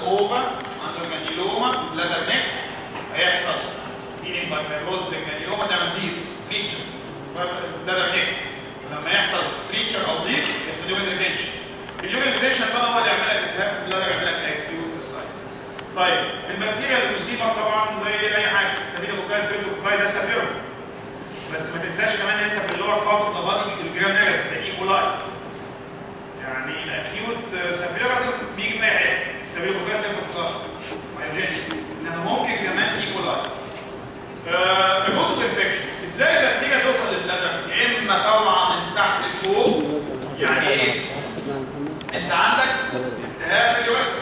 اوفا عنده جانيلوما في البلادر نيك هيحصل هيلينج باي فايبروز الجانيلوما تعمل ضيق ستريتشر في البلادر نيك ولما يحصل ستريتشر او ضيق يحصل يومين ريتنشن اليومين ريتنشن بقى هو اللي يعمل لك التهاب في البلادر يعمل لك اكيوت سيستايتس طيب البكتيريا اللي تصيبك طبعا زي اي حاجه ستافيلوكوكاي ستريبتوكوكاي ده سافيرو بس ما تنساش كمان ان انت في اللور بارت اوف ذا بادي الجرام نيجاتيف زي ايكولاي يعني الاكيوت سافيراتيف بيجي في اي حته ستافيلوكوكاي ستريبتوكوكاي مايوجينيك انما ممكن كمان ايكولاي الروت انفكشن ازاي البكتيريا توصل للبلادر يا اما طالعه من تحت لفوق يعني ايه انت عندك التهاب في اليوريثرا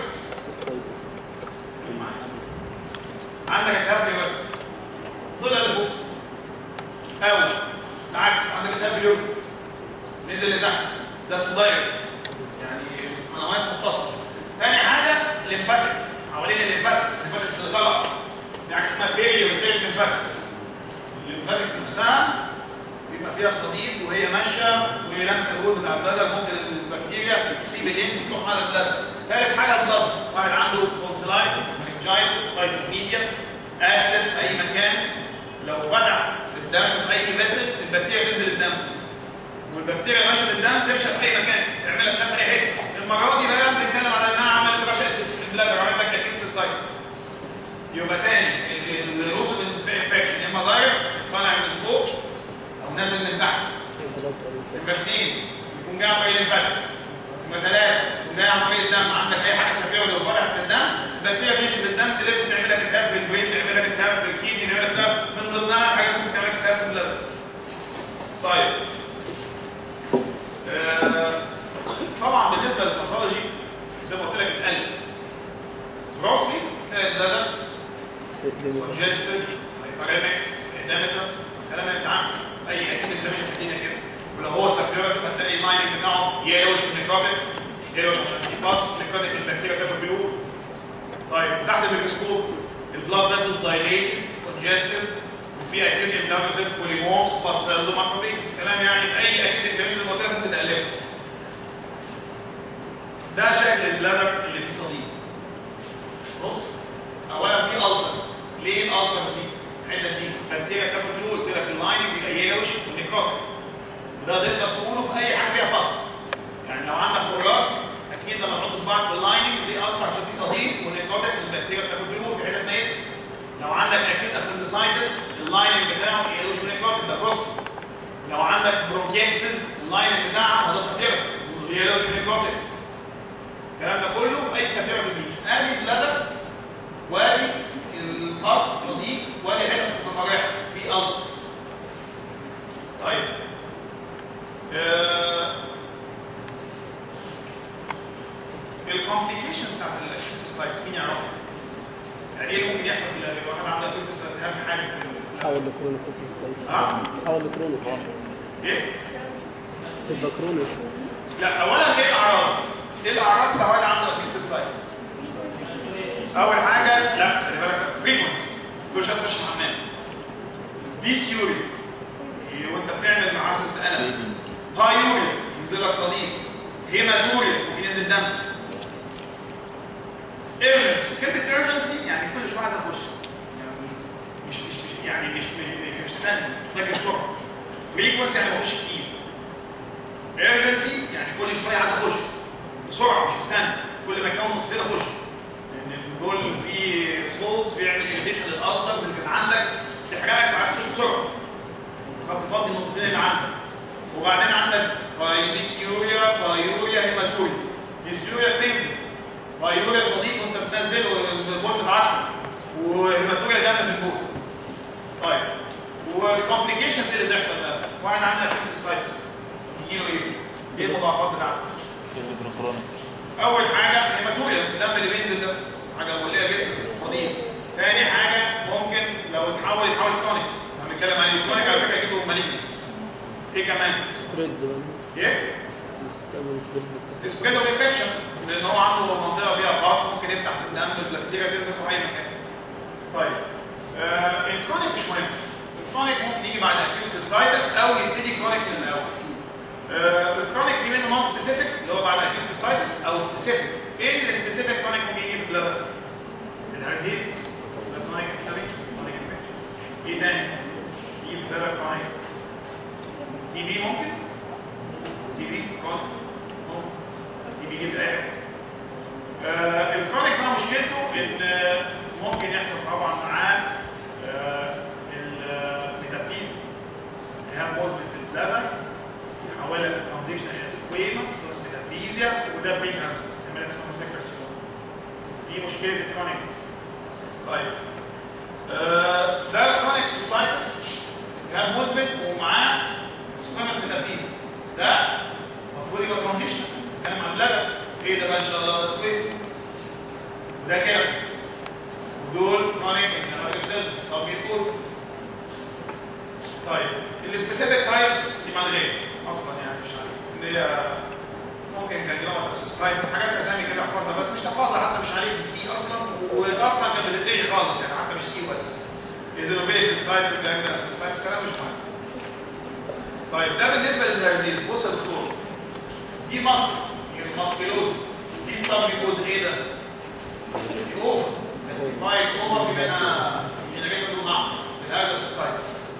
عندك التهاب في اليوريثرا طلع لفوق او العكس عندك التهاب في اليوريثرا نزل لتحت ده اسمه دايركت يعني قنوات متصله تاني حاجه ليمفاتيك حوالين الليمفاتكس الليمفاتكس اللي طالعه في حاجه اسمها بيريو انتريك ليمفاتكس الليمفاتكس نفسها بيبقى فيها صديد وهي ماشيه وهي لامسه الجول بتاع البلادر ممكن البكتيريا تسيب الليمف تروح على البلادر ثالث حاجه البلد واحد عنده تونسلايتس مننجايتس بايتس ميديا اكسس في اي مكان لو فتح في الدم في اي فيسل البكتيريا تنزل الدم والبكتيريا ماشيه في الدم تمشي في اي مكان تعمل لك في اي حته المره دي بقى بنتكلم على انها عملت رشقه في البلادر عملت لك اكيوت سيستايتس يبقى تاني الروتس اوف انفكشن اما دايركت طالع من فوق او نازل من تحت يبقى اثنين يكون جاي عن طريق الليمفاتكس يبقى ثلاثه يكون جاي عن طريق الدم عندك اي حاجه سفيره لو فتحت في الدم البكتيريا تمشي في الدم تلف تعمل لك التهاب في البرين تعمل لك التهاب في الكيدني تعمل لك التهاب من ضمنها الحاجات ممكن تعمل لك التهاب في البلد طيب آه طبعا بالنسبه للباثولوجي زي ما قلت لك اتقلب جروسلي تلاقي البلدر congested hyperemic edematous الكلام اللي انت عارفه اي اكيد انفلاميشن في الدنيا كده ولو هو سبيورتيف هتلاقي اللايننج بتاعه يلوش نيكروتيك يلوش عشان يباص نيكروتيك البكتيريا بتاكل في الأول. طيب تحت الميكروسكوب البلاد فيسلز دايليتد congested وفي اكيد انفلاميشن بوليمورفز باستيلز وماكروفيج كلام يعني في اي اكيد انفلاميشن زي ما قلت لك ممكن تالفه ده شكل البلادر اللي فيه صديد بص اولا في ألسرز ليه الألسرز دي؟ الحته دي بكتيريا بتاكل في الأول قلت لك اللايننج بيبقى يلوش ونيكروتيك وده تقدر تقوله في اي حاجه فيها فصل يعني لو عندك خراج اكيد لما تحط صباعك في اللايننج دي اصلا عشان في صديد ونيكروتيك البكتيريا بتاكل في الأول في حتت ميته لو عندك اكيد ابندسايتس اللايننج بتاعه يلوش ونيكروتيك ده بروست لو عندك برونكيتسز اللايننج بتاعها ده سفيرة يلوش ونيكروتيك الكلام ده كله في اي سفيرة بالليش ادي بلادر وادي القص دي وادي حته متفرعه في ألسر طيب آه الكومبليكيشنز بتاعت الاكسسايز مين يعرفها؟ يعني ايه اللي ممكن يحصل في الواحد واحد عامل اكسسايز اهم حاجه في حاول لكرونيك اسيستنت ها؟ حاول لكرونيك ايه؟ تبقى كرونيك لا اولا ايه الاعراض؟ ايه الاعراض بتاع واحد عنده اكسسايز؟ اول حاجه لا خلي بالك فريكونسي كل شويه تخش الحمام ديسيوري وانت بتعمل معاصص بقلم هايوريا ينزل لك صديد هيماتوريا ممكن ينزل دم ايرجنسي كلمه ايرجنسي يعني كل شويه عايز اخش يعني مش مش مش يعني مش مش مش استنى باجي بسرعه فريكونسي يعني بخش كتير ايرجنسي يعني كل شويه عايز اخش بسرعه مش مستنى كل ما اكون نقطتين اخش لان دول في سولز بيعمل ايريتيشن للالسرز اللي كانت عندك دي حاجات عايز تخش بسرعه خط فاضي النقطتين اللي عندك وبعدين عندك بايديسيوريا بايوريا هيماتوريا ديسيوريا بينفل بايوريا صديق وانت بتنزله البول متعقد وهيماتوريا دم في البول طيب والكومبليكيشنز اللي بتحصل بقى واحد عنده ابيكسيسايتس يجي له ايه؟ ايه المضاعفات بتاعته؟ اول حاجه هيماتوريا الدم اللي بينزل ده حاجه موليه جدا صديق تاني حاجه ممكن لو اتحول يتحول كرونيك هنتكلم عن الكرونيك على فكره يجيبوا مالينس ايه كمان؟ سبريد ايه؟ يستعمل سبريد سبريد اوف انفكشن لان هو عنده منطقه فيها باص ممكن يفتح في الدم البكتيريا تنزل في اي مكان. طيب آه الكرونيك مش مهم. الكرونيك ممكن يجي بعد اكيوسيسايتس او يبتدي كرونيك من الاول. آه الكرونيك في منه نون سبيسيفيك اللي هو بعد اكيوسيسايتس او سبيسيفيك. ايه السبيسيفيك كرونيك ممكن يجي في البلادر؟ ان آه، ممكن يحصل طبعا معاه آه، الميتابليزم ايهاب مزمن في البلادر يحولها لترانزيشن الى سكويمس بلس ميتابليزيا وده بري كانسرس يعمل لك سكرسيون دي مشكله الكرونيكس طيب آه، ده الكرونيك سيستايتس ايهاب مزمن ومعاه سكويمس ميتابليزم ده المفروض يبقى ترانزيشن نتكلم عن البلادر ايه ده بقى ان شاء الله ده سكويمس وده كده ودول كرونيك انفلاماتوري سيلز سبميفوز طيب السبيسيفيك تايبس دي من غير اصلا يعني مش عارف اللي هي ممكن كان جرامات اسيستايتس حاجات اسامي كده احفظها بس مش تحفظها حتى مش عليك دي سي اصلا واصلا كانت بتتلغي خالص يعني حتى مش سي بس ايزوفيليك سيستايتس جرامات اسيستايتس كلام مش مهم طيب ده بالنسبه للدرزيز بص يا دكتور دي مصر الماسكيلوز دي السبميفوز ايه ده؟ دي اوفر كالسيفايد اوفر في منها جنريتور مع الهاردس سلايدز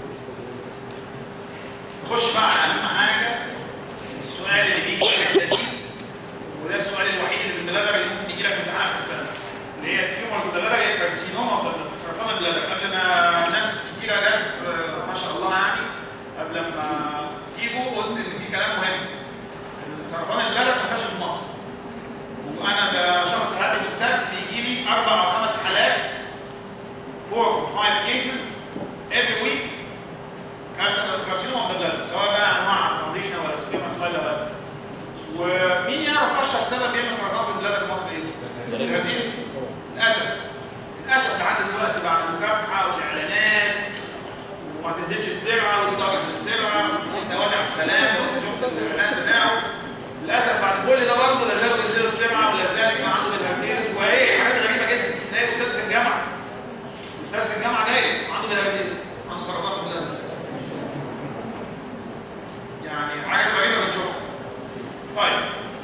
نخش بقى على اهم حاجه السؤال اللي بيجي في الحته دي وده السؤال الوحيد اللي في البلادر اللي ممكن يجي لك امتحان في السنه اللي هي تيومرز اوف ذا بلادر هي كارسينوما اوف ذا سرطان البلادر قبل ما ناس كتيره جت آه، ما شاء الله يعني قبل ما تيجوا قلت ان في كلام مهم ان سرطان البلادر منتشر في مصر وانا بشخص حالات بالسبت بيجي لي اربع او خمس حالات 4 or 5 cases every week كارسينوما اوف ذا بلاد سواء بقى انواع ترانزيشن ولا سكيماس ولا ولا ومين يعرف اشهر سبب بيعمل سرطان في البلاد المصري ايه؟ الهرزيز للاسف للاسف لحد دلوقتي بعد المكافحه والاعلانات وما تنزلش الترعه ودي درجه الترعه وانت وادع بسلام وانت شفت الاعلان بتاعه للاسف بعد كل ده برضه لا زالوا بينزلوا الترعه ولا زال يبقى عنده الهرزيز وايه حاجات غريبه جدا تلاقي استاذ في الجامعه استاذ في الجامعه جاي عنده الهرزيز عنده سرطان في البلاد يعني حاجات غريبه بنشوفها طيب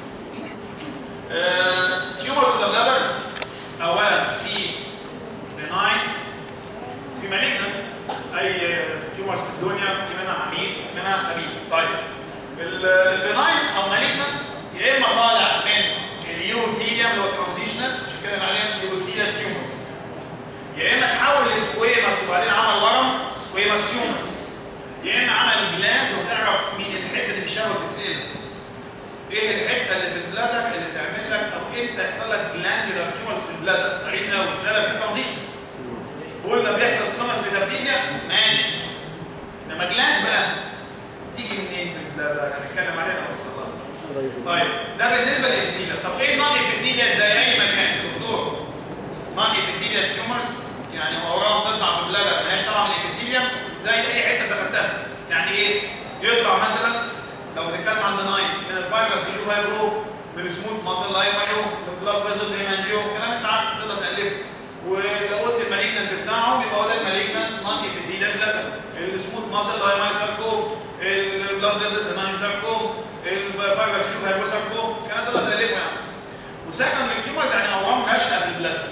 تيومرز اوف ذا بلادر اولا في بناين في مالجنت اي تيومرز في الدنيا في منها حميد في منها خبيث طيب البناين او مالجنت يا اما طالع من اليوثيليوم اللي هو ترانزيشنال عشان كده عليها اليوثيليا تيومرز يا اما تحول لسكويماس وبعدين عمل ورم سكويماس تيومرز يا اما عمل بلاد وتعرف مين الحته اللي بيشاور تتسال ايه الحته اللي في البلادر اللي تعمل لك او امتى يحصل لك جلاندولار تيومرز في البلادر غريب قوي البلادر في ترانزيشن قلنا بيحصل سكوماس ميتابليزيا ماشي انما جلاندز بقى تيجي منين في البلادر هنتكلم عليها لما نوصل لها طيب ده بالنسبه للابيثيليا طب ايه نون ابيثيليا زي اي مكان دكتور نون ابيثيليا تيومرز يعني اورام تطلع في البلادر مالهاش طبعا من الابيثيليوم زي اي حته دخلتها يعني ايه يطلع مثلا لو بنتكلم عن بناين من الفايبرز يشوف هيبرو من سموث ماسل لاين مايو من بلاد فيزل زي مانجيو كلام انت عارف تقدر تالفه ولو قلت المالجنت بتاعهم يبقى هو ده المالجنت نون ابيثيليال بلادر السموث ماسل لاين مايو ساركوم البلاد فيزل زي مانجيو ساركوم الفايبرز يشوف هيبرو ساركوم كلام تقدر تالفه يعني وسكند التيومرز يعني اورام ناشئه في البلادر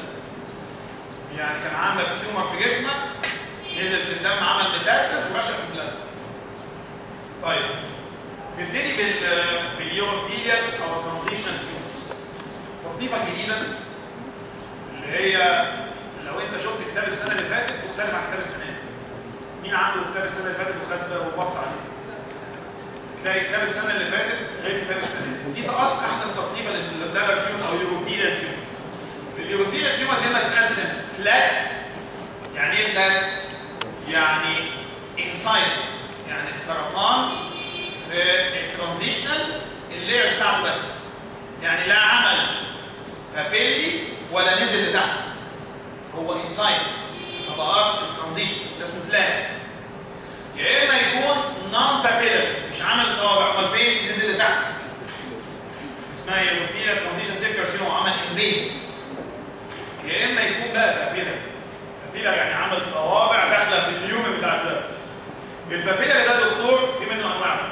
يعني كان عندك تيومر في جسمك نزل في الدم عمل متاسس ورشق في البلاد. طيب نبتدي بال باليوروثيليال او ترانزيشنال تيومرز. التصنيفه الجديده اللي هي لو انت شفت كتاب السنه اللي فاتت مختلف عن كتاب السنه دي. مين عنده كتاب السنه اللي فاتت وخد وبص عليه؟ تلاقي كتاب السنه اللي فاتت غير كتاب السنه دي. دي تقص احدث تصنيفه للبلادر تيومرز او اليوروثيليال تيومرز. في اليوروثيليال تيومرز هنا تقسم فلات يعني ايه فلات؟ يعني انسايد يعني السرطان في الترانزيشنال الليرز بتاعته بس يعني لا عمل بابيلي ولا نزل لتحت هو انسايد طبقات الترانزيشن ده اسمه فلات يا اما يكون نون بابيلر مش عامل صوابع امال فين نزل لتحت اسمها يوروفيلا ترانزيشن سيل كارسينوما عمل انفيجن يا اما يكون بقى بابيلر بابيلر يعني عمل صوابع داخله في اليوم بتاع البلد البابيلر ده دكتور في منه انواع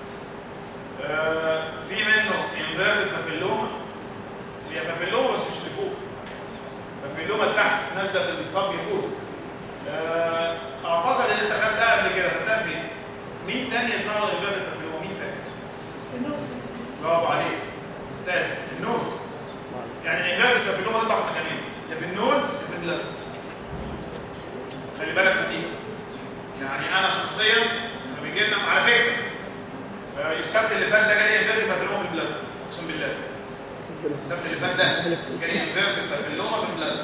آه في منه انفيرتد بابيلوما هي بابيلوما بس مش لفوق بابيلوما تحت نازله في الصب يفوز آه اعتقد ان انت خدتها قبل كده خدتها فين؟ مين تاني يطلع له انفيرتد بابيلوما مين فاكر؟ النوز برافو عليك ممتاز النوز يعني الانفيرتد بابيلوما تطلع في مكانين يا في النوز يا في البلاد خلي بالك من دي يعني انا شخصيا لما بيجي لنا على فكره آه، السبت اللي فات ده جالي امبيرتد بابيلوما في البلاد اقسم بالله صدق السبت اللي فات ده جالي امبيرتد بابيلوما في البلاد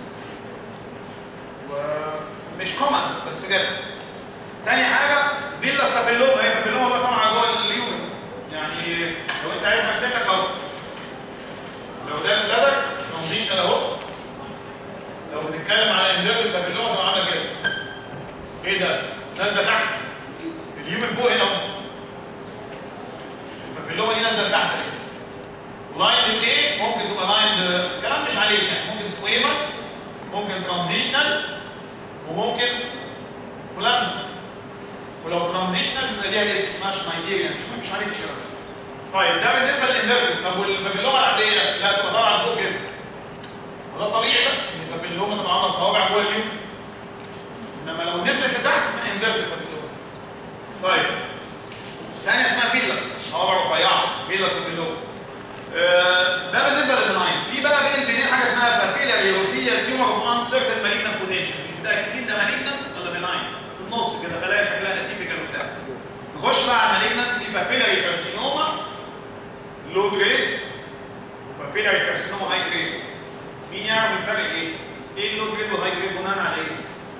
ومش كومن بس جت تاني حاجه فيلاس بابيلوما هي بابيلوما بقى طبعا جوه اليومن يعني لو انت عايز نفسك اهو لو ده البلادر ترانزيشن اهو لو بنتكلم على امبيرتد بابيلوما تبقى عامله كده ايه ده؟ نازله تحت اليومن فوق هنا اهو البابيلوما دي نازله تحت كده لاين ايه ممكن تبقى لاين كلام مش عليك يعني ممكن سكويمس ممكن ترانزيشنال وممكن كولابنا ولو ترانزيشنال بيبقى ليها اسم اسمها شنايديريان مش مش عليك الشرط طيب ده بالنسبه للانفيرتد طب والبابيلوما العاديه لا تبقى طالعه لفوق كده وده طبيعي بقى ان البابيلوما تبقى عامله صوابع جوه اليوم انما لو نزلت لتحت اسمها انفيرتد بابيلوما طيب ثانيه اسمها فيلس صوابع رفيعه فيلس بابيلوما آه، ده بالنسبه للبناين في بقى بين البنين حاجه اسمها بابيلاري يوروثيال تيومر اوف انسرتن مالجنت بوتنشال مش متاكدين ده مالجنت ولا بناين في النص كده خلايا شكلها تيبيكال وبتاع نخش بقى على مالجنت في بابيلاري كارسينوما لو جريد وبابيلاري كارسينوما هاي جريد مين يعرف الفرق ايه؟ ايه اللو جريد والهاي جريد بناء على ايه؟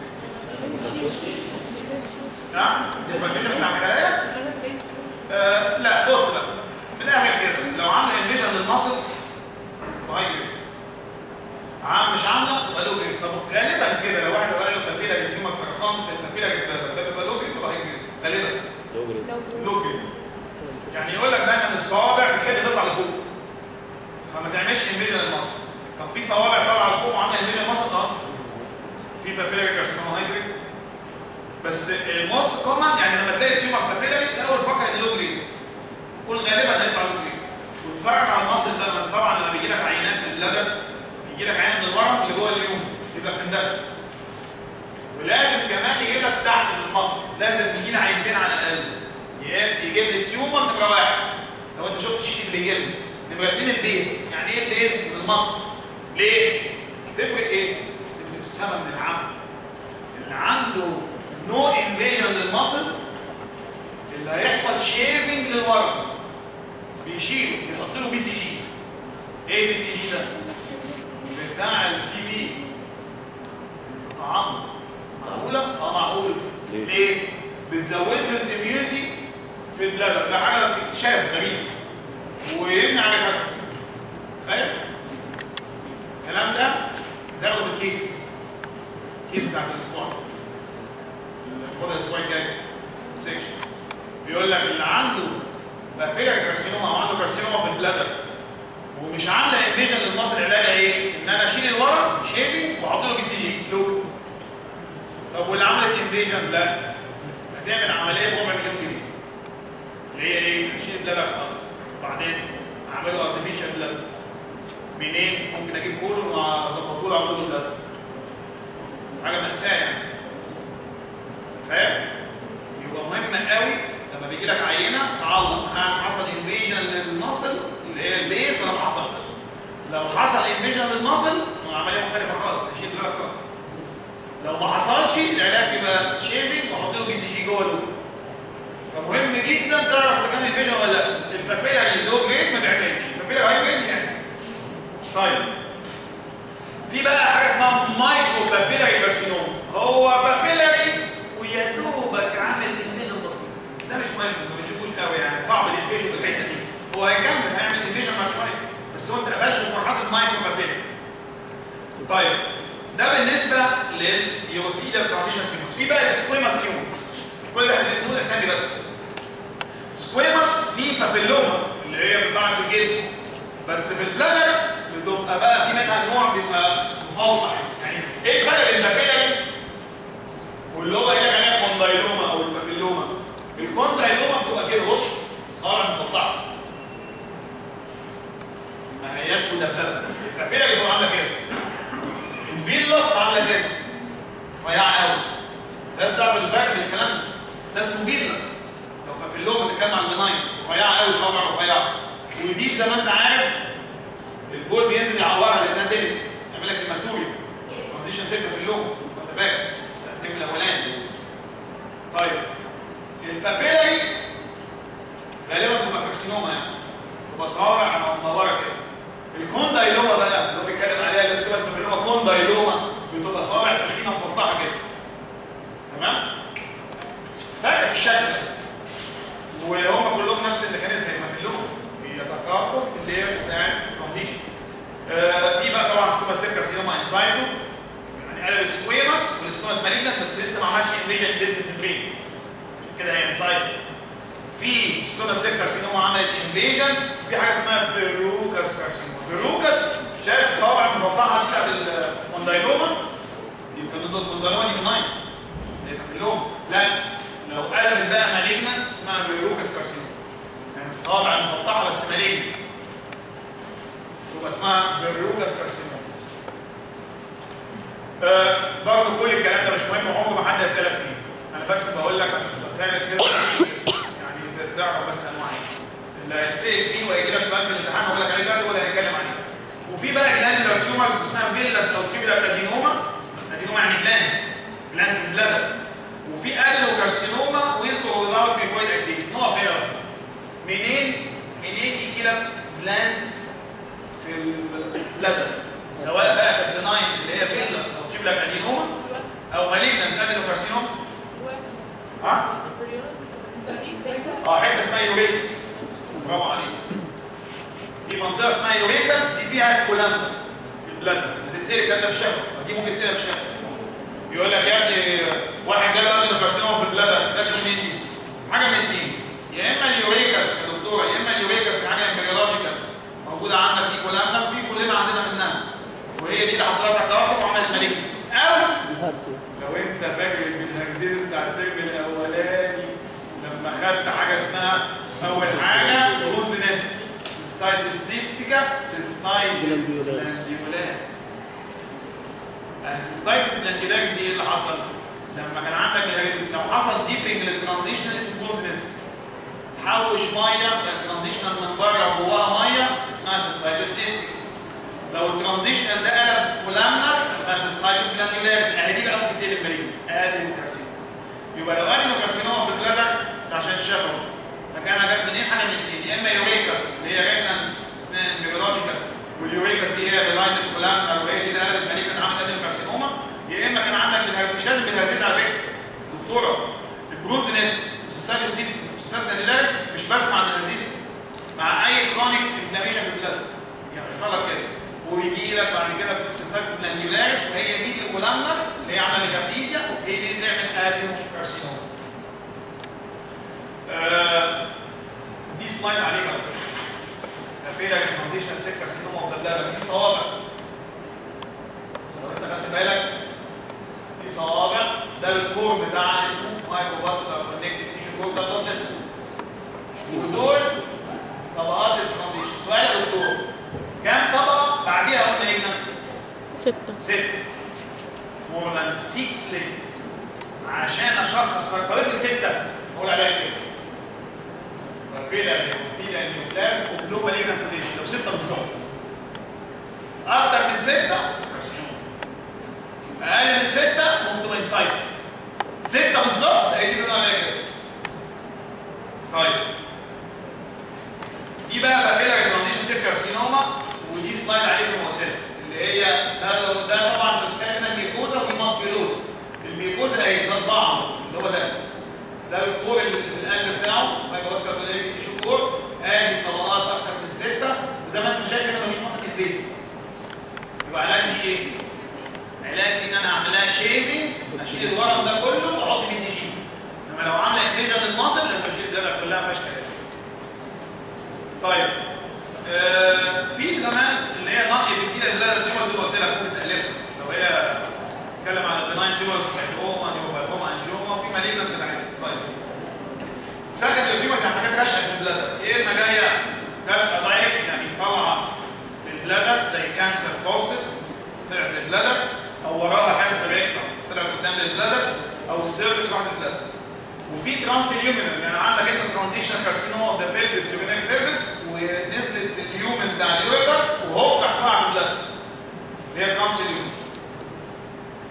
نعم؟ الديفرنشيشن بتاع الخلايا؟ آه لا بص بقى من الاخر كده لو عامله انفيجن للمصل تبقى هاي جريد عام مش عامله تبقى لو جريد طب غالبا كده لو واحد قال له بابيلا تيومر سرطان في البابيلا جريد ده بيبقى لو جريد ولا هاي جريد غالبا لو جريد يعني يقول لك دايما الصوابع بتحب تطلع لفوق فما تعملش انفيجن للمصل طب في صوابع طالعه لفوق وعامله انفيجن للمصل اه في بابيلا كارسينوما هاي جريد بس الموست كومن يعني لما تلاقي تيومر بابيلاري الاول فكر ان لو جريد قول غالبا هيطلع له جريد واتفرج على المصل ده ما انت طبعا لما بيجي لك عينات من اللدر بيجي لك عينه من الورم اللي جوه اليوم يبقى كندك ولازم كمان يجيب لك تحت في المصل لازم يجي لي عينتين على الاقل يجيب يجيب لي تيومر نمره واحد لو انت شفت شيت اللي جلد نمره اثنين البيز يعني ايه البيز من المصل ليه؟ تفرق ايه؟ تفرق السما من العمل اللي عنده نو انفيجن للمصل اللي هيحصل شيفنج للورم بيشيله بيحط له بي سي جي ايه بي سي جي ده بتاع الفي بي طعام معقوله اه معقول ليه؟ ليه بتزود له الاميونيتي في البلادر ده حاجه اكتشاف غريب ويمنع الريفاكتس فاهم الكلام ده هتاخده في الكيسز الكيس بتاعت الاسبوع اللي هتاخدها الاسبوع الجاي سيكشن بيقول لك اللي عنده بابيلر كارسينوما او عنده كارسينوما في البلادر ومش عامله انفيجن للمصل علاجها ايه؟ ان انا اشيل الورم شيبنج واحط له بي سي جي لوك طب واللي عملت انفيجن لا هتعمل عمليه بربع مليون جنيه اللي هي ايه؟ اشيل البلادر خالص وبعدين اعمله ارتفيشال بلادر منين؟ ممكن اجيب كولون واظبطه له اعمل له بلادر حاجه ماساه يعني فاهم؟ يبقى مهم قوي لما بيجي لك عينه تعلق هل حصل انفيجن للمصل اللي هي البيز ولا ما حصلش؟ لو حصل انفيجن للمصل عمليه مختلفه خالص هشيل دماغك خالص. لو ما حصلش العلاج يبقى شيفنج واحط له بي سي جي جوه اللوب. فمهم جدا تعرف اذا كان انفيجن ولا لا. البابيلا اللو جريد ما بيعملش، البابيلا هاي جريد يعني. طيب في بقى حاجه اسمها مايكرو بابيلاري كارسينوما هو بابيلاري ويا دوبك عامل انفيجن بسيط ده مش مهم ما بنشوفوش قوي يعني صعب الانفيجن في الحته دي هو هيكمل هيعمل انفيجن بعد شويه بس هو انت قفلش في مرحله المايكرو بابيلاري طيب ده بالنسبه لليوثيدا ترانزيشن تيومرز في بقى السكويماس تيومر كل ده احنا بنقول اسامي بس سكويماس في بابيلوما اللي هي بتطلع في الجلد بس في البلادر بتبقى بقى في منها نوع بيبقى مفوضح يعني ايه الفرق بين البابيلاري واللي هو قال لك عليها كوندايلوما او البابيلوما الكوندايلوما بتبقى كده بص صار مفضحه ما هياش مدببه البابيلاري بتبقى عامله كده الفيلس عامله كده رفيعه قوي لازم تعمل الفرق بين الكلام ده ده اسمه فيلس لو بابيلوما بتتكلم عن البناين رفيعه قوي صوابع رفيعه ودي زي ما انت عارف البول بينزل يعورها لانها دلت يعمل لك هيماتوريا انترفيشن سيركل في اللوم انت فاكر الترم الاولاني طيب البابيلاري غالبا بتبقى كارسينوما يعني تبقى صوابع مدوره كده الكوندايلوما بقى اللي هو بيتكلم عليها اللي اسمها بابيلوما كوندايلوما بتبقى صوابع تخينه مفضحه كده تمام فاكر الشكل بس وهم كلهم نفس الميكانيزم هيبقى كلهم بيتكاثروا في اللايرز بتاع الترانزيشن آه في بقى طبعا سكوما سيركا سيروما انسايدو يعني قلب سكويمس والسكوماس مالجنت بس لسه ما عملش انفيجن بيزمنت ممبرين عشان كده هي انسايدو في سكوما سيركا سيروما عملت انفيجن وفي حاجه اسمها بيروكاس كارسينوما بيروكاس شايف الصوابع المفضحه دي بتاعت الكوندايلوما دي كانت الكوندايلوما دي بناين هيبقى كلهم لا لو قلبت بقى مالجنت اسمها بيروكاس كارسينوما يعني الصوابع المفضحه بس مالجنت تبقى اسمها بيروكاس كارسينوما آه برضه كل الكلام ده مش مهم عمره ما حد هيسالك فيه انا بس بقول لك عشان تبقى فاهم كده يعني تعرف بس انواع اللي هيتسال فيه وهيجي لك سؤال في الامتحان هقول لك عليه ده ولا هنتكلم عليه وفي بقى جلاندولار تيومرز اسمها فيلاس او تيوبولار ادينوما ادينوما يعني جلاندز جلاندز البلادر وفي ادينوكارسينوما ويز اور ويزاوت ميكويد اكتيفيتي نوع فين منين منين يجي لك جلاندز في البلادر سواء بقى كانت بناين اللي هي فيلاس او تيوبولار ادينوما او مالجنت ادينوكارسينوما ها؟ اه حته اسمها يوريكس برافو عليك في منطقه اسمها يوريكس دي فيها كولامبا في البلادر هتتسال الكلام ده في الشهر دي ممكن تسالها في الشهر يقول لك يا ابني واحد جاله ادينوكارسينوما في البلادر جات له منين دي؟ حاجه من الاثنين يا اما اليوريكس يا دكتوره يا اما اليوريكس حاجه امبريولوجيكال موجوده عندك دي كولامبا وفي كلنا عندنا منها وهي دي اللي حصلت لك توافق وعملت مالجنس او الهرسي لو انت فاكر البنهجزيز بتاع الترم الاولاني لما خدت حاجه اسمها اول حاجه روزنس سيستايتس سيستيكا سيستايتس جلانديولاس. جلانديولاس سيستايتس جلانديولاس دي ايه اللي حصل؟ لما كان عندك الهجزيز لو حصل ديبنج للترانزيشن اسمه روزنس حوش ميه الترانزيشنال من بره وجواها ميه اسمها سيستايتس سيستيكا لو الترانزيشنال ده قلب كولامنر اسمها سيستايتس جلانديولاس اهي دي بقى ممكن تقلب مريض ادي الكارسينوما يبقى لو ادي كارسينوما في البلادر ده عشان شبهه مكانها جت منين حاجه من الاثنين يا اما يوريكس اللي هي ريكنانس اسمها امبريولوجيكال واليوريكس دي هي ريلايند كولامنر وهي دي اللي قلبت مالجنت عملت ادي كارسينوما يا اما كان عندك بالهز... مش لازم بالهزيز على فكره دكتوره البروزنس سيستايتس سيستم سيستايتس جلانديولاس مش بس مع الهزيز مع اي كرونيك انفلاميشن في البلادر يعني يحصل لك كده ويجي لك بعد كده سيستايتس جلانديولاس وهي دي الكولامنر اللي هي عامله ميتابليزيا وهي دي اللي تعمل ادينو كارسينوما آه دي سلايد عليك على فكره بيلر ترانزيشن سيك كارسينوما اوف ذا بلادر دي صوابع لو انت خدت بالك دي صوابع ده الكور بتاع اسمه فايبروفاسكولار كونكتيف تيشو كور ده بلاد فيسل ودول طبقات الترانزيشن سؤال يا دكتور كام طبقه بعديها قلنا لجنه ستة ستة more than six layers عشان اشخص طب افرض ستة اقول عليها كده ربنا في النيوكلير وبلوما لينا بوتنشال لو ستة بالظبط اكتر من ستة كارسينوما اقل من ستة ممكن تبقى انسايد ستة بالظبط هي دي اللي بنقول عليها كده طيب دي بقى بابيلاري ترانزيشن سير كارسينوما ودي سلايد عليه زي ما قلت لك اللي هي ده ده طبعا بنتكلم هنا الميكوزا ودي ماسكيلوزا الميكوزا اهي ده صباع اللي هو ده ده الكور اللي في القلب بتاعه فايبروسكار تلاقي تيشو كور ادي الطبقات اكتر من سته وزي ما انت شايف كده مفيش ماسك ايديه يبقى علاج دي ايه؟ علاج دي ان انا اعمل لها شيفنج اشيل الورم ده كله واحط بي سي جي انما لو عامله انفيجن للمصل لازم اشيل البلادر كلها ما فيهاش كلام طيب آه في زمان اللي هي نقي بكتير البلادر تيومرز اللي قلت لك ممكن تالفها لو هي بتتكلم عن البناين تيومرز فايبروما نيوفايبروما انجوما وفي مالجنت بتاعتها طيب سكند التيومرز يعني حاجات رشقه في البلادر يا اما جايه رشقه دايركت يعني طالعه للبلادر زي كانسر بوستد طلعت للبلادر او وراها كانسر ريكتم طلعت قدام للبلادر او السيرفكس واحد البلادر وفي ترانس اليومن يعني عندك انت ترانزيشن كارسينوما اوف ذا بيلفس يورينال بيلفس ونزلت في اليومن بتاع اليوريتر وهوب راح طلع في البلادر اللي هي ترانس اليومن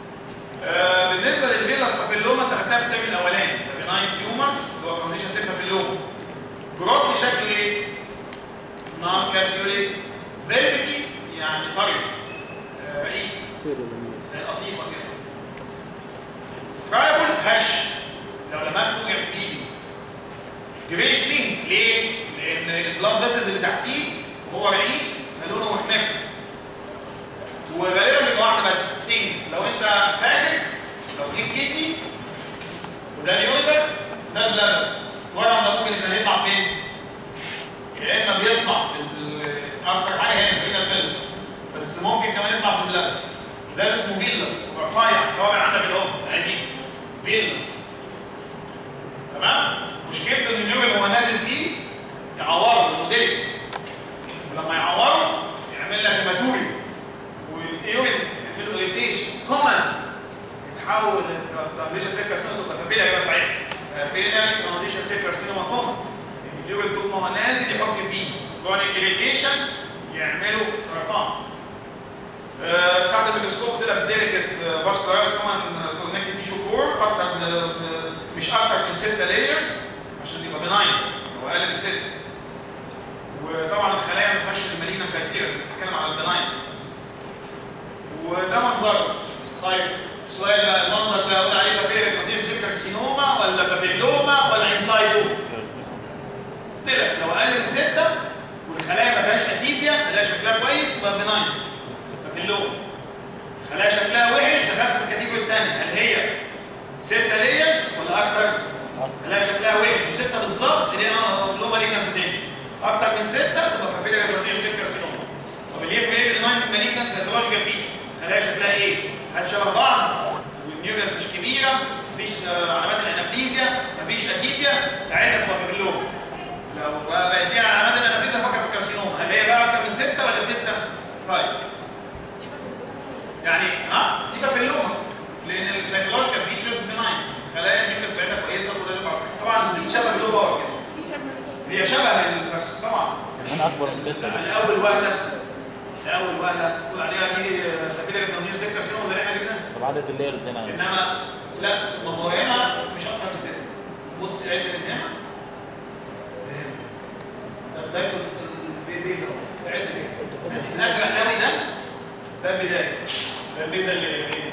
خير للناس زي قطيفه كده فرايبل هش لو لمسته يعمل بليدنج جريش بينك ليه؟ لان البلاد فيسلز اللي تحتيه وهو بعيد فلونه محمر وغالبا بيبقى واحده بس سين لو انت فاكر لو دي الكدني وده اليوتر ده البلادر ورا ده ممكن يبقى يطلع فين؟ يا اما بيطلع في ال- اكتر حاجه هنا بين الفيلز بس ممكن كمان يطلع في البلادر ده اسمه فيلس رفيع صابع عندك اهو ادي فيلس تمام مشكلته ان النيورون هو نازل فيه يعوره الموديل ولما يعوره يعمل لك هيماتوري واليورين يعمل له اريتيشن كومن يتحول ترانزيشن سيل كارسينوما تبقى كابيلاري يبقى صحيح كابيلاري ترانزيشن سيل كارسينوما كومن اليورين طول ما هو نازل يحك فيه كرونيك اريتيشن يعملوا سرطان آه، تحت الميكروسكوب طلع ديليكت فاسكولايز كمان كونكتيف تيشو كور اكتر من مش اكتر من 6 لايرز عشان يبقى بناين هو اقل من 6 وطبعا الخلايا ما فيهاش المالينا كرايتيريا بتتكلم على البناين وده منظره طيب السؤال بقى المنظر ده اقول عليه بابيلر نظير كارسينوما ولا بابيلوما ولا انسايدوما طلع لو اقل من 6 والخلايا ما فيهاش اتيبيا خلايا شكلها كويس يبقى بناين اللون خلايا شكلها وحش دخلت في الكاتيجوري الثاني هل هي ستة لايرز ولا اكتر؟ خلايا شكلها وحش وستة بالظبط اللي هي اللوما دي كانت بوتنشال اكتر من ستة تبقى فابيلا جاتوزيل فيك كارسينوما طب اللي يفرق ايه بين الناين مالجنس سيتولوجيكال فيتشر خلايا شكلها ايه؟ هل شبه بعض؟ والنيوكليس مش كبيرة مفيش آه، علامات الانابليزيا مفيش اتيبيا ساعتها تبقى بابيلوما لو بقى بقى فيها علامات الانابليزيا فكر في الكارسينوما هل هي بقى اكتر من ستة ولا ستة؟ طيب يعني ها دي بابيلوما لان السايكولوجيكال فيتشرز بناين خلايا النيوكليس بتاعتها كويسه وكل اللي بعض طبعا دي شبه اللو باور كده هي شبه الكارس طبعا من اكبر من ستة يعني اول وهله اول وهله تقول عليها دي سبيله تنظيم سكه سينما زي احنا جبناها طب عدد اللايرز هنا انما لا ما هو هنا مش اكتر من سته بص عد من هنا لهنا. طب ده البيبي ده عد كده الازرق قوي ده ده البدايه ده الميزه اللي هنا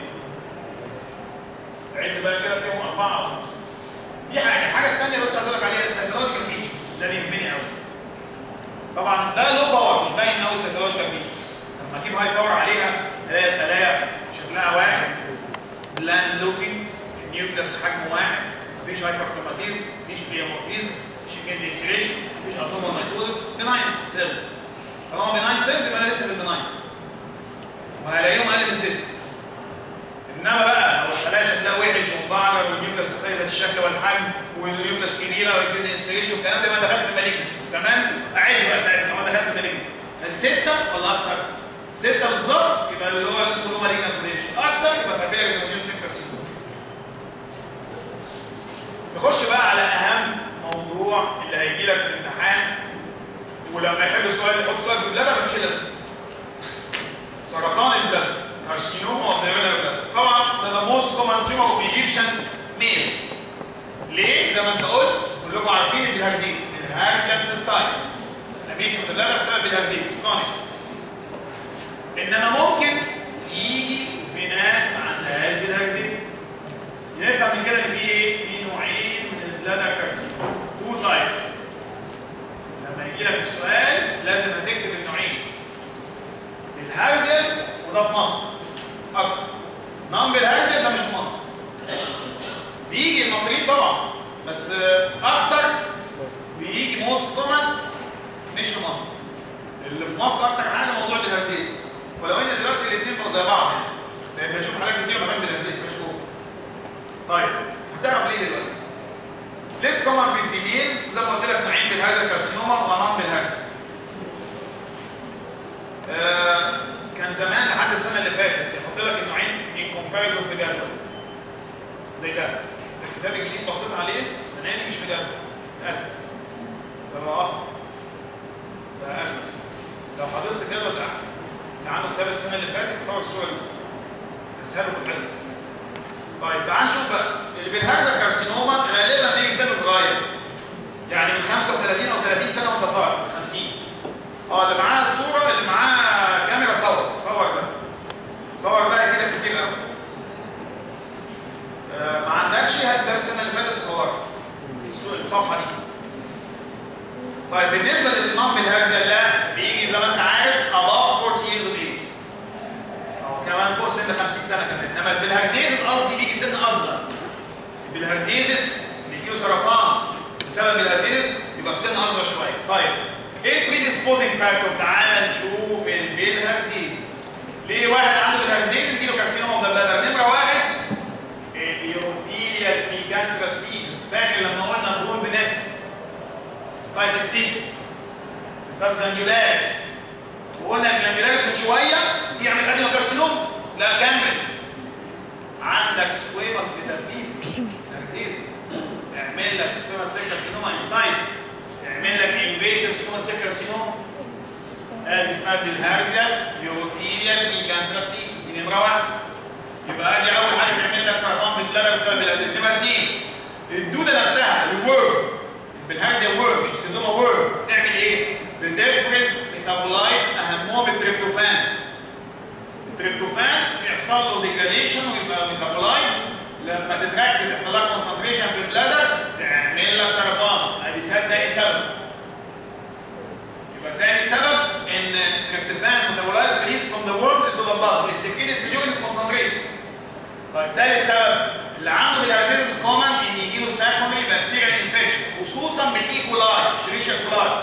عد بقى كده فيهم اربعه او خمسه دي حاجه الحاجه الثانيه بس عايز اقول لك عليها السيكولوجيكال فيتشر ده اللي يهمني قوي طبعا ده لو باور مش باين قوي السيكولوجيكال فيتشر لما اجيب هاي باور عليها الاقي الخلايا شكلها واحد بلان لوكينج النيوكليس حجمه واحد مفيش هايبركروماتيزم مفيش بيومورفيزم مفيش كيدليسيريشن مفيش ابنورمال مايتوزس بناين سيلز طالما بناين سيلز يبقى انا لسه في البناين وهلاقيهم اقل من ست انما بقى لو الخلايا شكلها وحش ومبعجر والنيوكليس مختلفه الشكل والحجم والنيوكليس كبيره والكيدليسيريشن والكلام ده يبقى دخلت في المالجنس وكمان اعد بقى ساعتها لو أنا دخلت في المالجنس هل سته ولا اكتر؟ سته بالظبط يبقى اللي هو اللي اسمه لو مالجنت بوتنشال اكتر يبقى بابيلا جلوكوزيوس كارسينوما نخش بقى على اهم موضوع اللي هيجي لك في الامتحان ولما يحل سؤال يحط سؤال في البلادر مفيش الا ده. سرطان البلادر كارسينوما اوف ذا بلادر طبعا ده the most common tumor of Egyptian males ليه؟ زي ما انت قلت كلكم عارفين البلهارزيز الهارزيان سيستايتس الاميشن في البلادر بسبب الهارزيز كرونيك انما ممكن يجي في ناس ما عندهاش بالهارزيز نفهم من كده ان في ايه؟ في نوعين من البلادر كارسينوما تو تايبس لما يجي لك السؤال لازم هتكتب النوعين الهارزل وده في مصر اكتر نعم بالهارزل ده مش في مصر بيجي المصريين طبعا بس آه، اكتر بيجي موست كومن مش في مصر اللي في مصر اكتر حاجه موضوع الهرسيس ولو ان دلوقتي الاثنين بقوا زي بعض يعني لان بشوف حالات كتير ما فيهاش بالهرسيس مش جوه طيب هتعرف ليه دلوقتي ليس كومن في الفيميلز زي ما قلت لك نوعين بالهرزل كارسينوما ونان بالهرزل آه كان زمان لحد السنه اللي فاتت يحط لك النوعين ان كومباريزون في جدول زي ده الكتاب الجديد بصيت عليه السنه دي مش في جدول للاسف ده بقى اصعب ده اغلس لو حفظت جدول ده احسن اللي عنده كتاب السنه اللي فاتت صور الصور دي اسهله في الحفظ طيب تعال نشوف بقى اللي بالهرزه كارسينوما غالبا بيجي في سن صغير يعني من 35 او 30 سنه وانت طالع 50 اه اللي معاه الصوره اللي معاه كاميرا صور صور ده صور ده كمان فوق سن 50 سنه كمان انما البلهارزيزس قصدي بيجي في سن اصغر البلهارزيزس بيجيله سرطان بسبب البلهارزيزس يبقى في سن اصغر شويه طيب ايه البريديسبوزنج فاكتور تعال نشوف البلهارزيزس ليه واحد عنده بلهارزيزس يجيله كارسينوما اوف ذا بلادر نمره واحد اليوروثيليال بريكانسرس ليجنز فاكر لما قلنا برونز نيسس سيستايتس سيستم سيستاس جلانديولاريس وقلنا الجلانديولاريس من شويه تعمل ادينوكارسينوما لا كمل عندك سكويماس ميتابليزم بلهارزيزس تعمل لك سكويماس سيل كارسينوما انسايد تعمل لك انفيشن سكويماس سيل كارسينوما ادي اسمها بالهارزيا يوروثيليال بريكانسرس ليجنز دي نمره واحد يبقى ادي اول حاجه تعمل لك سرطان في البلادر بسبب الهرزيز نمره اثنين الدوده نفسها الورم بالهرزيا ورم مش السيزوما ورم تعمل ايه؟ بتفرز ميتابولايتس اهمهم التريبتوفان التريبتوفان بيحصل له ديجراديشن ويبقى ميتابولايتس لما تتركز يحصل لها كونسنتريشن في البلادر تعمل لك سرطان ادي سبب تاني سبب يبقى تاني سبب ان تريبتوفان ميتابولايتس ريليز فروم ذا ورمز انتو ذا بلاد ويسكريتد في اليورين كونسنتريشن طيب ثالث سبب اللي عنده بالهرزيز كومن ان يجي له سكندري بكتيريال انفكشن خصوصا بالايكولاي شريشة كولاي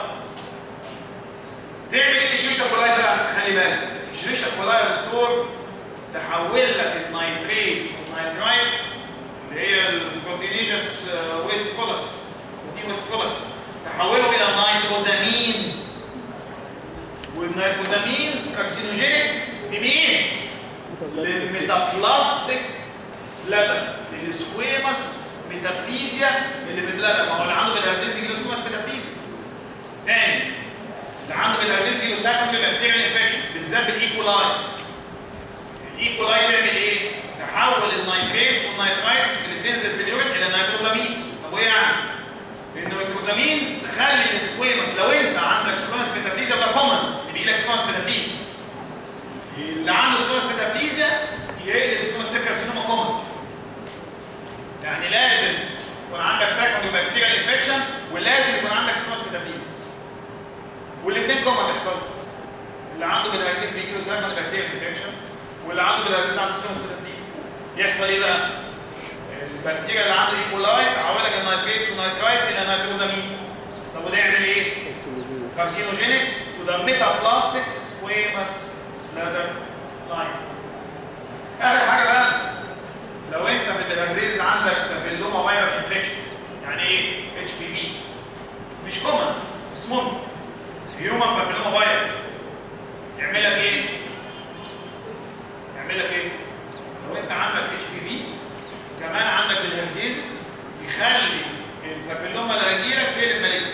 تعمل ايه الشريشة كولاي ده بقى؟ خلي بالك الشريشة كولاي يا دكتور تحول لك النيتريتس والنيترايتس اللي هي البروتينيجس ويست برودكتس بروتين ويست برودكتس تحولهم الى نيتروزامينز والنيتروزامينز كارسينوجينيك لمين؟ للميتابلاستيك بلادر للسكويمس ميتابليزيا اللي في البلادر ما هو اللي عنده بالهرزيز بيجي له سكويمس ميتابليزيا تاني اللي عنده بالهرزيز بيجي له سكندري بكتيريال انفكشن بالذات بالايكولاي الايكولاي تعمل ايه؟ تحول النيتريتس والنيترايتس اللي تنزل في اليورين الى نيتروزامين طب وايه يعني؟ النيتروزامينز تخلي السكويمس لو انت عندك سكويمس ميتابليزيا ده كومن اللي بيجي لك سكويمس ميتابليزيا اللي عنده سكويمس ميتابليزيا يقلب سكويمس سيل كارسينوما كومن يعني لازم يكون عندك سكندري بكتيريال انفكشن ولازم يكون عندك سكويمس ميتابليزيا والاثنين كومن بيحصلوا اللي عنده بالهرزيز بيجي له سكندري بكتيريال انفكشن واللي عنده بالهرزيز عنده سكويمس ميتابليزيا يحصل ايه بقى؟ البكتيريا اللي عنده ايكولاي تحول لك النيتريتس والنيترايتس الى نيتروزامين طب وده يعمل ايه؟ كارسينوجينيك تو ذا ميتابلاستيك سكويمس بلادر لاين اخر حاجه بقى لو انت في البلهارزيز عندك بابيلوما فيروس انفكشن يعني ايه اتش بي في مش كومن بس ممكن هيومن بابيلوما فيروس يعمل لك ايه يعمل لك ايه لو انت عندك اتش بي في كمان عندك بالهارزيز يخلي البابيلوما اللي هيجيلك تقلب مالجنس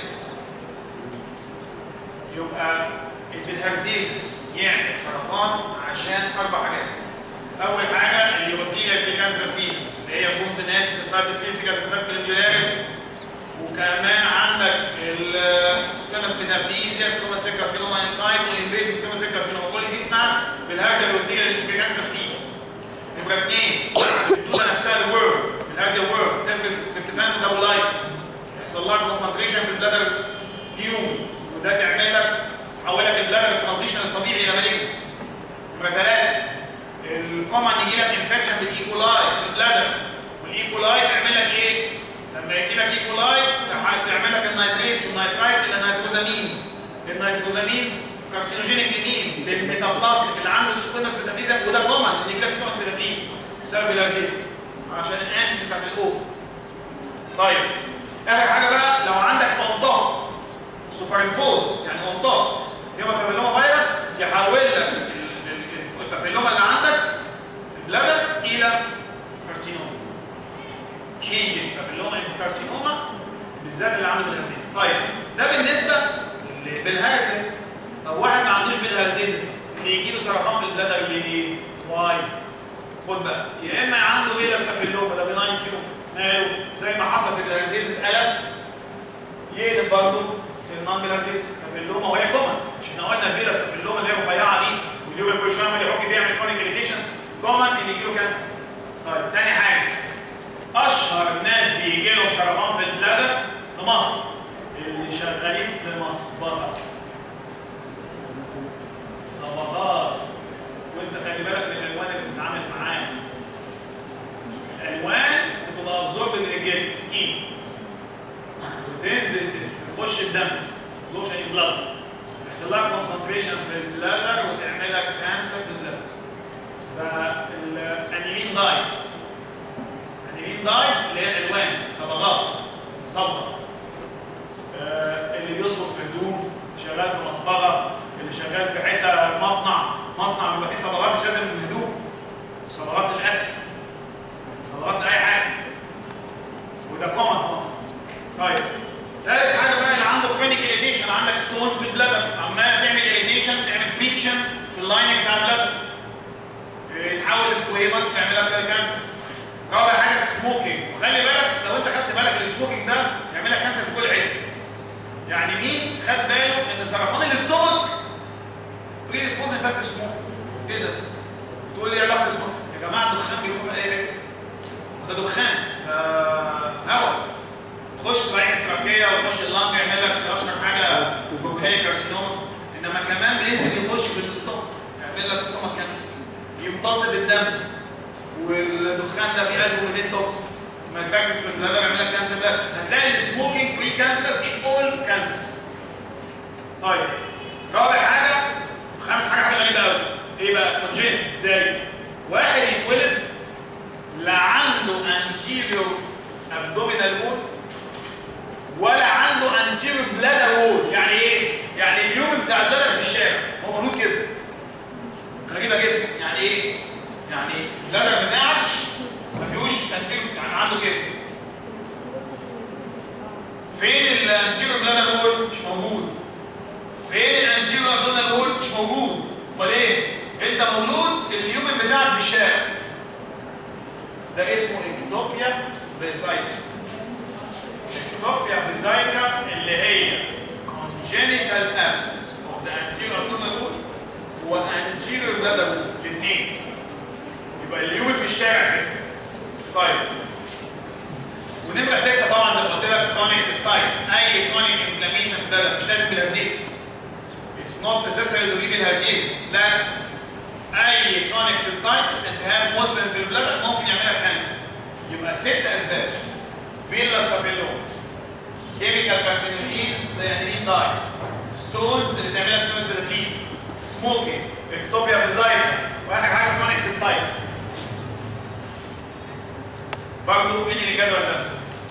يبقى البلهارزيزس يعمل سرطان عشان اربع حاجات اول حاجه اليوروثيليا بريكانسرس ليجنز اللي هي بونز ناس سايتوسيسيكا سايت كليندولاريس وكمان عندك السكوماس ميتابليزيا سكوماس سيكاسينوما انسايت وانفيزيف سكوماس سيكاسينوما كل دي اسمها بالهارزيا اليوروثيليا بريكانسرس ليجنز نمره اثنين الدوده نفسها الورم بالهارزيا الورم تفرز تريبتوفان ميتابولايتس يحصل لها كونسنتريشن في البلادر نيوم وده تعمل لك تحول لك البلادر الترانزيشن الطبيعي الى مالجنس نمره ثلاثه الكومن يجي لك انفكشن بالايكولاي في البلادر والايكولاي تعمل لك ايه؟ لما يجي لك ايكولاي تعمل لك النيتريتس والنيترايتس الى نيتروزامينز النيتروزامينز كارسينوجينيك لمين؟ للميتابلاستيك اللي عنده سكويمس ميتابليزم وده كومن ان يجي لك سكويمس ميتابليزم بسبب الهرزيز عشان الانتيجين بتاعت الاو طيب اخر حاجه بقى لو عندك منطقه سوبر امبوز يعني منطقه هي بابيلوما فيروس يحول لك البابيلوما اللي عندك في البلادر الى كارسينوما تشينج البابيلوما الى كارسينوما بالذات اللي عنده بالهرزيز طيب ده بالنسبه بالهرزيز طب واحد ما عندوش بالهرزيز يجي له سرطان في البلادر ليه؟ واي خد بقى يا اما عنده فيلاس بابيلوما ده بناين تيوب ماله زي ما حصل في الهرزيز قلب يقلب برضه في النون بلازيز بابيلوما وهي كومن مش احنا قلنا الفيلاس بابيلوما اللي هي رفيعه دي واليوم كل شويه عمال يحك بيعمل كرونيك اريتيشن كومن ان يجي له كانسر طيب تاني حاجه اشهر الناس بيجي لهم سرطان في البلادر في مصر اللي شغالين في مصبره الصبغات وانت خلي بالك من الالوان سكين وتنزل تخش الدم تخش اي بلاد يحصل لها كونسنتريشن في البلادر وتعمل لك كانسر في البلادر فالانيمين دايز الانيمين دايز اللي هي الالوان الصبغات الصبغه آه، اللي بيصبغ في هدوم شغال في مصبغه اللي شغال في حته مصنع مصنع بيبقى فيه صبغات مش لازم من هدوم صبغات الاكل صبغات لاي حاجه وده كومن في مصر طيب ثالث حاجه بقى اللي عنده كرونيك اريتيشن عندك ستونز في البلادر عمال تعمل اريتيشن تعمل فريكشن في اللايننج بتاع البلادر يتحول سكويماس ويعمل لك كانسر رابع حاجه السموكينج وخلي بالك لو انت خدت بالك السموكينج ده يعمل لك كانسر في كل حته يعني مين خد باله ان سرطان الاستومك بريديسبوزنج فاكتور سموك ايه ده؟ تقول لي ايه علاقه السموك يا جماعه الدخان بيكون ايه؟ ده دخان آه هواء تخش صحيح التراكيه وتخش اللنج يعمل لك اشهر حاجه بروكهيلي كارسينوم انما كمان بينزل يخش في الاستومك يعمل لك استومك كانسر يمتص بالدم والدخان ده بيقلب ودين توكس ما تركز في البلادر يعمل لك كانسر بلاد هتلاقي السموكينج بري كانسرز ان اول كانسرز طيب رابع حاجه خامس حاجه حاجه غريبه قوي ايه بقى كونجين ازاي واحد يتولد لا عنده anterior abdominal wall ولا عنده anterior bladder wall يعني ايه يعني اليوم بتاع البلادر في الشارع هو مولود كده غريبه جدا يعني ايه يعني البلادر بتاعك ما فيهوش anterior يعني عنده كده فين الانتيريور بلادر وول مش موجود فين الانتيريور ابدومينال وول مش موجود امال ايه انت مولود اليوم بتاعك في الشارع ده اسمه اكتوبيا بيزايكا اكتوبيا بيزايكا اللي هي congenital absence of the anterior abdominal wall و anterior bladder wall الاثنين يبقى اليوم في الشارع كده طيب ونمرة ستة طبعا زي ما قلت لك chronic cystitis اي chronic inflammation في البلد مش لازم بالهزيز it's not necessary to be بالهزيز لا اي chronic cystitis التهاب مزمن في البلد ممكن يعملها كانسر يبقى ست اسباب فيلاس بابيلوم كيميكال كارسينوجين زي انيلين دايز ستونز اللي تعمل لك ستونز بتبليز سموكينج اكتوبيا بيزايتا واخر حاجه كرونيك سيستايتس برضه مين اللي جدول ده؟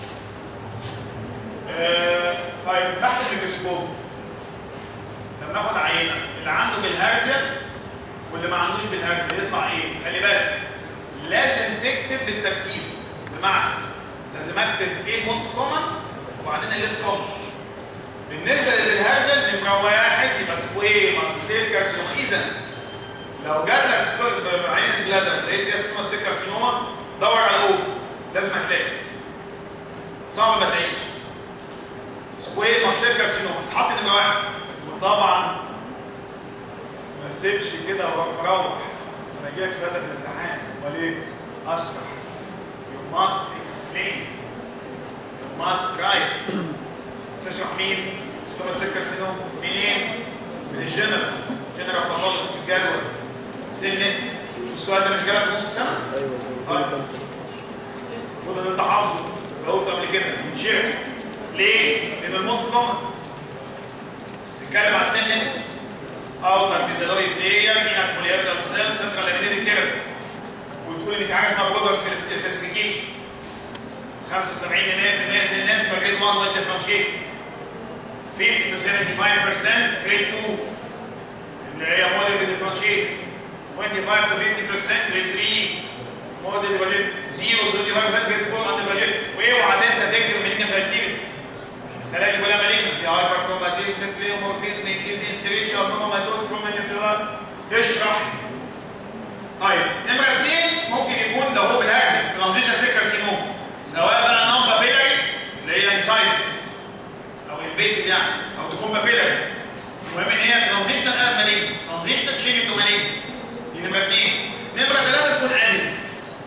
آه طيب تحت الميكروسكوب لما ناخد عينه اللي عنده بالهرزه واللي ما عندوش بالهرزه يطلع ايه؟ خلي بالك لازم تكتب بالترتيب بمعنى لازم اكتب ايه الموست كومن وبعدين الليست كومن بالنسبه للبلهارزل نمره واحد يبقى سكويما سيل كارسينوما اذا لو جات لك سكو- عين البلادر لقيت فيها سكويما سيل كارسينوما دور على اوف لازم هتلاقي صعب ما تلاقيش سكويما سيل كارسينوما تحط نمره واحد وطبعا ما سيبش كده وروح انا اجي لك سؤال في الامتحان امال ايه؟ اشرح you must explain you must write تشرح مين؟ سكوما سيل كارسينوما منين؟ من الجنرال جنرال باثولوجي في الجدول سيل نسس السؤال ده مش جالك في نص السنه؟ طيب المفروض ان انت حافظه جاوبت قبل كده يتشرح ليه؟ لان الموست كومن تتكلم على السيل نسس اوتر بيزالويد لاير مين اكمولياتال سيل سنترال لامينيتد كيرف وتقول ان في حاجه اسمها برودرز كلاسيفيكيشن 75 ل 100% سيل نسس في جريد 1 ويل ديفرنشيت 50 to 75% جريد 2 اللي هي موديل ديفرنشيت 25 to 50% جريد 3 موديل ديفرنشيت 0 to 25% جريد 4 اندر بادجت واوعى تنسى تكتب مالجنت بكتيريا الخلايا دي كلها مالجنت في هايبر كروماتيزم كليومورفيزم انكريز انسيريشن كروماتوز كروماتيولا تشرح طيب نمرة اثنين ممكن يكون لو هو بالهاكسن ترانزيشن سيكر سينوم سواء بقى نون بابيلاري اللي هي انسايد او انفيسيف يعني او تكون بابيلاري المهم ان هي ترانزيشن اد مالجنت ترانزيشن تشينج تو مالجنت دي نمرة اثنين نمرة ثلاثة تكون ادم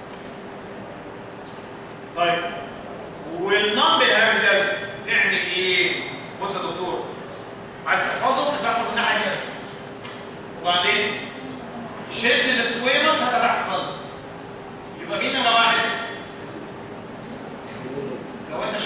طيب والنون بالهاكسن تعمل ايه؟ بص يا دكتور عايز تحفظه انت تحفظ الناحية دي بس وبعدين شد السويمس هتبعت خالص يبقى مين نمرة واحد؟ لو انت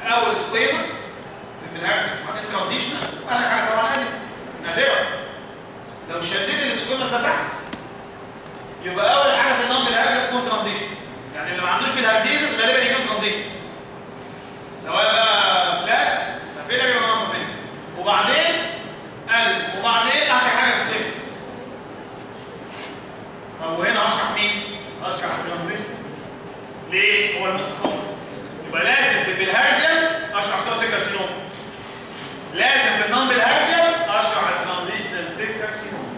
او السكويمس في البلهارسيا وبعدين ترانزيشنال واخر حاجه طبعا ادي نادره لو شديت السكويمس ده تحت يبقى اول حاجه في النون بالهارسيا تكون ترانزيشن يعني اللي ما عندوش بالهارسيزس غالبا يجيب ترانزيشن سواء بقى فلات فيلر ولا نون فيلر وبعدين قلب وبعدين اخر حاجه سكويمس طب وهنا اشرح مين؟ اشرح الترانزيشن ليه؟ هو المستقيم يبقى لازم في البلهارسيا اشرح سكر سيكارسينوم لازم في النون بالهارسيا اشرح الترانزيشنال سيكارسينوم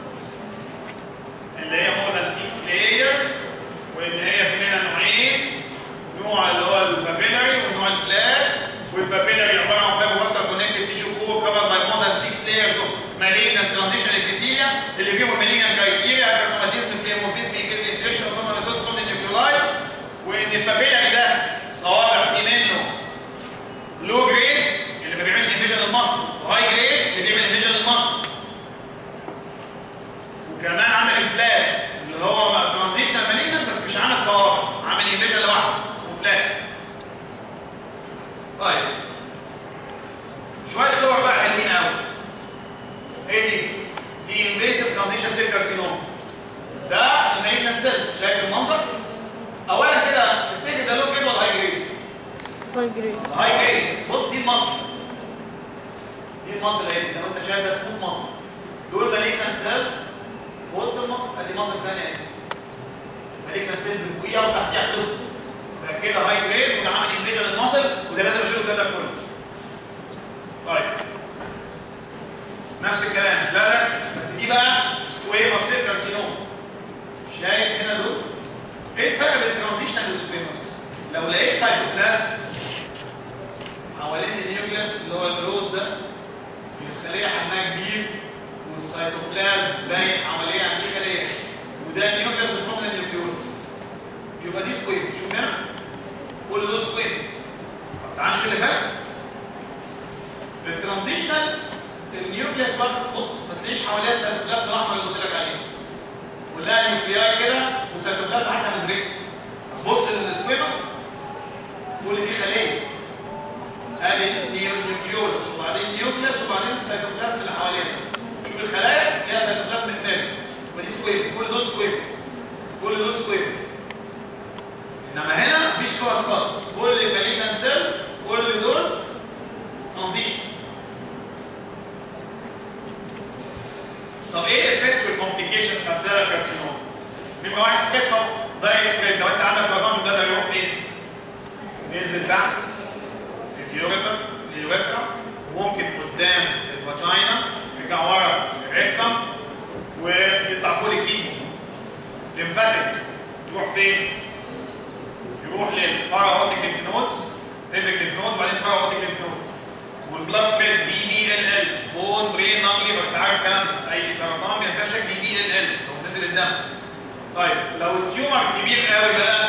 اللي هي مور ذان 6 لايرز وان هي في منها نوعين نوع اللي هو البابيلاري والنوع الفلات والبابيلاري عباره عن فايبر واسكر كونكتد تيشو كور كفر باي مور ذان 6 لايرز اوف مالينا ترانزيشن ابيثيليا اللي فيهم المالينا كرايتيريا كروماتيزم بليمورفيزم انفلتريشن كروماتوسكوم النيوكليولاي وان البابيلاري ده صوابع في منه لو جريد اللي ما بيعملش انفيجن المصل وهاي جريد اللي بيعمل انفيجن المصل وكمان عمل الفلات اللي هو ترانزيشنال مالجنت بس مش عامل صوابع عامل انفيجن لوحده اسمه فلات طيب شويه صور بقى حلوين قوي ايه دي؟ دي انفيسيف ترانزيشن سيل كارسينوم ده المالجنت سيلز شايف المنظر؟ اولا كده تفتكر ده لو جريد ولا هاي جريد؟ هاي جريد هاي جريد بص دي المصل دي المصل اهي لو انت شايف ده سموث مصل دول مالجنت سيلز في وسط المصل ادي مصل ثانيه اهي مالجنت سيلز فوقيها وتحتيها خلصت يبقى كده هاي جريد وده عامل انفيجن المصل وده لازم اشيله كده كله طيب نفس الكلام لا لا بس دي بقى سكويمس سيل كارسينوم شايف هنا دول ايه الفرق بين الترانزيشنال والسكويمس لو لقيت سايتوبلازم حوالين النيوكليس اللي هو الجلوز ده الخليه حجمها كبير والسيتوبلازم باين حواليه عندي خليه وده النيوكليس والكومن النيوكليوس يبقى دي سكويمس شوف هنا كل دول سكويمس طب تعال نشوف اللي فات الترانزيشنال النيوكليس بقى بص ما تلاقيش حواليها السيتوبلازم الاحمر اللي قلت لك عليه كلها نيوكلياي كده وسيتوبلازم حتى مزرقه طب بص للسكويمس كل دي خليه ادي نيوكليولوس وبعدين نيوكليس وبعدين السيتوبلازم اللي حواليها شوف الخلايا فيها سيتوبلازم اثنين ودي سكويمس كل دول سكويمس كل دول سكويمس انما هنا مفيش كواس خالص كل المالجنت سيلز كل دول ترانزيشن طب ايه الافكتس والكومبليكيشنز بتاعت البلادر كارسينوما؟ نمره واحد سبريد طبعا دايركت سبريد لو انت عندك سرطان في البلادر يروح فين؟ ينزل تحت اليوريتر اليوريثرا وممكن قدام الفاجينا يرجع ورا الريكتم ويطلع فوق الكيدني ليمفاتيك يروح فين؟ يروح للبارا اوتيك ليمف نودز بيبك ليمف نودز وبعدين بارا اوتيك ليمف نودز والبلاد سبريد بي بي ال ال بون برين نون ليفر انت عارف الكلام ده اي سرطان بينتشر بي بي ال ال لو نزل الدم طيب لو التيومر كبير قوي بقى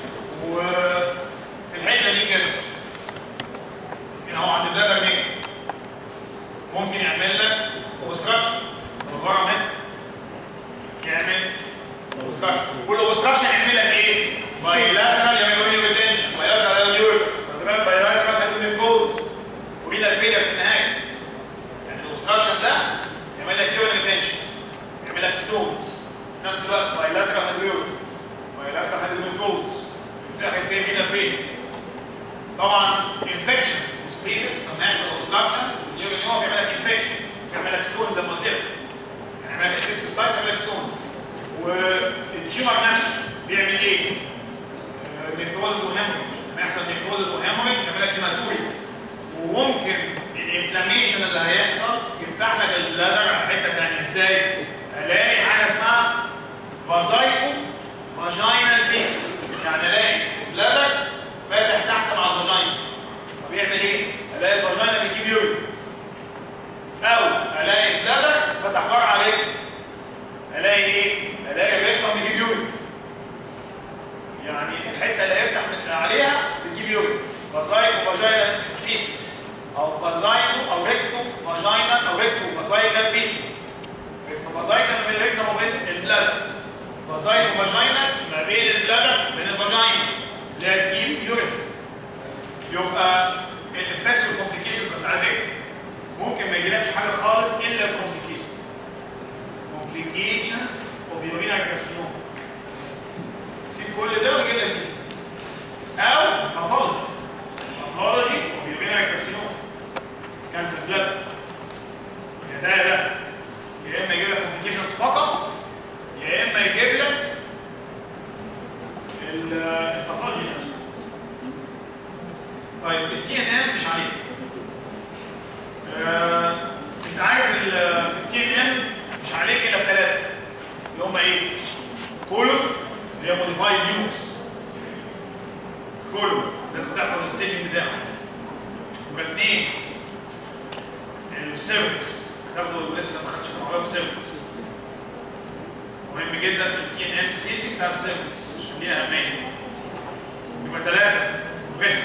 والحته دي كده هنا هو عند البلادر نيجا ممكن يعمل لك اوبستراكشن بره منه يعمل اوبستراكشن والاوبستراكشن يعمل لك ايه؟ بايلاترال يعمل ريتنشن بايلاترال يوريك تمام بايلاترال هيكون نيفروزس ورينا الفيلر في النهايه يعني الاوبستراكشن ده يعمل لك يورين ريتنشن يعمل لك ستونز في نفس الوقت بايلاترال هيدرويوريك بايلاترال هيدرويفروزس في اخر تاني هنا فين؟ طبعا انفكشن ستيزس لما يحصل اوبستراكشن اليورين يقف يعمل لك انفكشن يعمل لك ستونز زي ما قلت لك يعمل لك انفكشن سلايس يعمل لك ستونز والتيومر نفسه بيعمل ايه؟ نيكروزس وهيموريج لما يحصل نيكروزس وهيموريج يعمل لك هيماتوري وممكن الانفلاميشن اللي هيحصل يفتح لك البلادر على حته ثانيه ازاي؟ الاقي حاجه اسمها فازايكو فاجينال فيك يعني الاقي البلادر فاتح تحت مع الفاجينا طب يعمل ايه؟ الاقي الفاجينا بيجيب يورين او الاقي البلادر فتح بره عليه الاقي ايه؟ الاقي الريكتم بيجيب يورين يعني الحته اللي هيفتح من عليها بتجيب يورين فازايكو فاجينال فيستو او فازاينو او ريكتو فاجينال او ريكتو فازايكال فيستو ريكتو فازايكال ما بين الريكتم وبين البلادر فازايكو فاجينال ما بين البلادر وبين الفاجينا اللي هي تجيب يورين يبقى طيب التي ان ام مش عليك آه، انت عارف التي ان ام مش عليك الا في ثلاثه اللي هم ايه؟ كولون اللي هي موديفايد يوكس كولون لازم تحفظ الستيجنج بتاعه يبقى اثنين السيرفكس تاخده لسه ما خدتش محاضرات السيرفكس مهم جدا التي ان ام ستيجنج بتاع السيرفكس عشان ليها اهميه يبقى ثلاثه بريست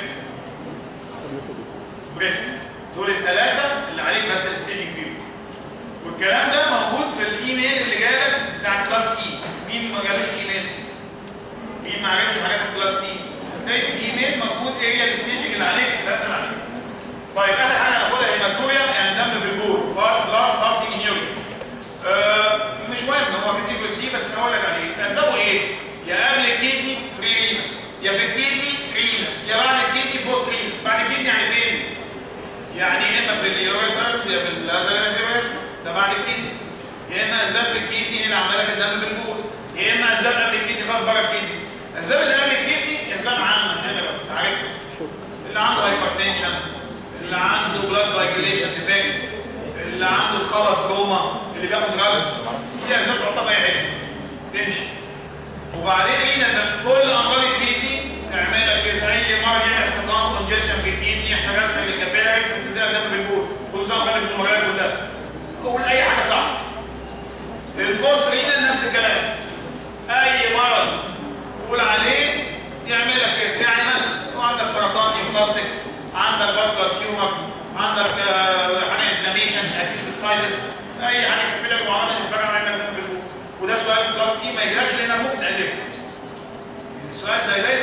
بريست دول الثلاثه اللي عليك بس الستيجنج فيهم والكلام ده موجود في الايميل اللي جالك بتاع كلاس سي مين ما جالوش ايميل مين ما عرفش حاجات الكلاس سي هتلاقي في الايميل موجود ايه هي الستيجنج اللي عليك الثلاثه اللي عليك طيب اخر حاجه هناخدها هيماتوريا يعني دم في الجول بلاد باسنج ان يورين آه مش مهم هو كاتيجوري سي بس هقول لك عليه اسبابه ايه؟ يا قبل الكيدني بريرينا يا في الكيدني كرينا يا بعد الكيدني بوست رينا بعد الكيدني يعني فين؟ يعني يا اما في اليوريترز يا في الهذا ده بعد الكيدني يا اما اسباب في الكيدني هنا عماله الدم في الجول يا اما اسباب قبل الكيدني خلاص بره الكيدني الاسباب اللي قبل الكيدني اسباب عامه جنرال انت عارفها اللي عنده هايبرتنشن اللي عنده بلاد بايجوليشن ديفكت اللي عنده الخلط تروما اللي بياخد دراجز دي اسباب تعتبر اي حته تمشي وبعدين هنا ده كل امراض الكيدني تعمل لك كده اي مرض يعمل احتقان كونجيشن في الكيدني يحصل رابشن للكابيلاريز انتزاع دم في البول خصوصا امراض الجمهوريه كلها قول اي حاجه صح البوست رينا نفس الكلام اي مرض قول عليه يعمل لك كده يعني مثلا لو عندك سرطان بلاستيك عندك فاسكولار تيومر عندك آه، حاجه انفلاميشن اكيوتيتايتس اي حاجه تكتب لك معرضه تتفرج على دم في البول وده سؤال كلاس سي ما يجيلكش لانك ممكن تالفه سؤال زي ده